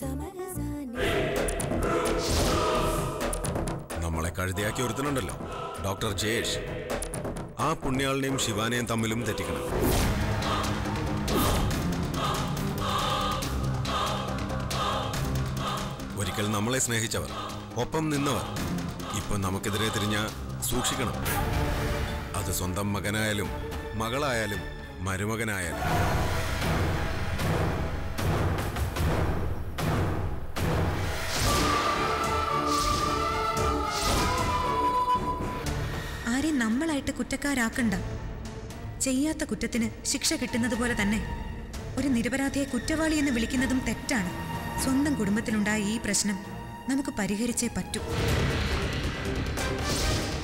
നമ്മളെ കഴുതിയാക്കി ഒരുത്തനുണ്ടല്ലോ ഡോക്ടർ ജയേഷ് ആ പുണ്യാളിനെയും ശിവാനെയും തമ്മിലും തെറ്റിക്കണം ഒരിക്കൽ നമ്മളെ സ്നേഹിച്ചവർ ഒപ്പം നിന്നവർ ഇപ്പൊ നമുക്കെതിരെ തിരിഞ്ഞ സൂക്ഷിക്കണം അത് സ്വന്തം മകനായാലും മകളായാലും മരുമകനായാലും ആരെയും നമ്മളായിട്ട് കുറ്റക്കാരാക്കണ്ട ചെയ്യാത്ത കുറ്റത്തിന് ശിക്ഷ കിട്ടുന്നത് പോലെ തന്നെ ഒരു നിരപരാധിയെ കുറ്റവാളി എന്ന് വിളിക്കുന്നതും തെറ്റാണ് സ്വന്തം കുടുംബത്തിലുണ്ടായ ഈ പ്രശ്നം നമുക്ക് പരിഹരിച്ചേ പറ്റൂ